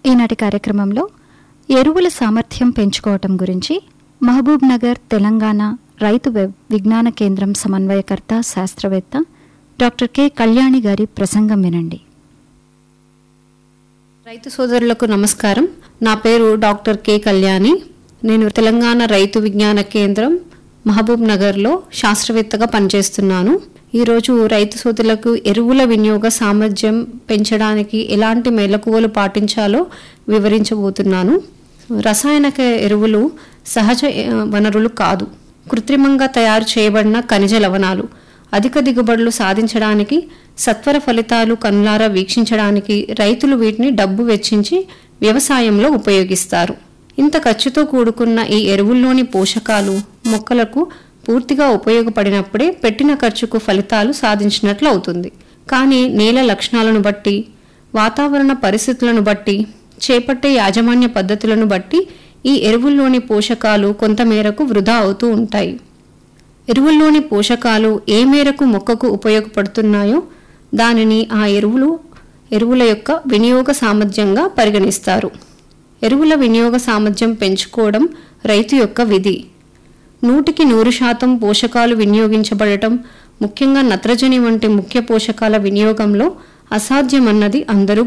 ఈనాటి కార్యక్రమంలో ఎరువుల సామర్థ్యం పెంచుకోవటం గురించి మహబూబ్ నగర్ తెలంగాణ రైతు వె- విజ్ఞాన కేంద్రం సమన్వయకర్త శాస్త్రవేత్త డాక్టర్ కె కళ్యాణి గారి ప్రసంగం వినండి రైతు సోదరులకు నమస్కారం నా పేరు డాక్టర్ కె కళ్యాణి నేను తెలంగాణ రైతు విజ్ఞాన కేంద్రం మహబూబ్ నగర్లో శాస్త్రవేత్తగా పనిచేస్తున్నాను ఈరోజు రైతు సోదరులకు ఎరువుల వినియోగ సామర్థ్యం పెంచడానికి ఎలాంటి మెలకువలు పాటించాలో వివరించబోతున్నాను రసాయనిక ఎరువులు సహజ ఆ, వనరులు కాదు కృత్రిమంగా తయారు చేయబడిన ఖనిజ లవణాలు అధిక దిగుబడులు సాధించడానికి సత్వర ఫలితాలు కనులారా వీక్షించడానికి రైతులు వీటిని డబ్బు వెచ్చించి వ్యవసాయంలో ఉపయోగిస్తారు ఇంత ఖర్చుతో కూడుకున్న ఈ ఎరువుల్లోని పోషకాలు మొక్కలకు పూర్తిగా ఉపయోగపడినప్పుడే పెట్టిన ఖర్చుకు ఫలితాలు సాధించినట్లు అవుతుంది కానీ నేల లక్షణాలను బట్టి వాతావరణ పరిస్థితులను బట్టి చేపట్టే యాజమాన్య పద్ధతులను బట్టి ఈ ఎరువుల్లోని పోషకాలు కొంతమేరకు వృధా అవుతూ ఉంటాయి ఎరువుల్లోని పోషకాలు ఏ మేరకు మొక్కకు ఉపయోగపడుతున్నాయో దానిని ఆ ఎరువులు ఎరువుల యొక్క వినియోగ సామర్థ్యంగా పరిగణిస్తారు ఎరువుల వినియోగ సామర్థ్యం పెంచుకోవడం రైతు యొక్క విధి నూటికి నూరు శాతం పోషకాలు వినియోగించబడటం ముఖ్యంగా నత్రజని వంటి ముఖ్య పోషకాల వినియోగంలో అసాధ్యమన్నది అందరూ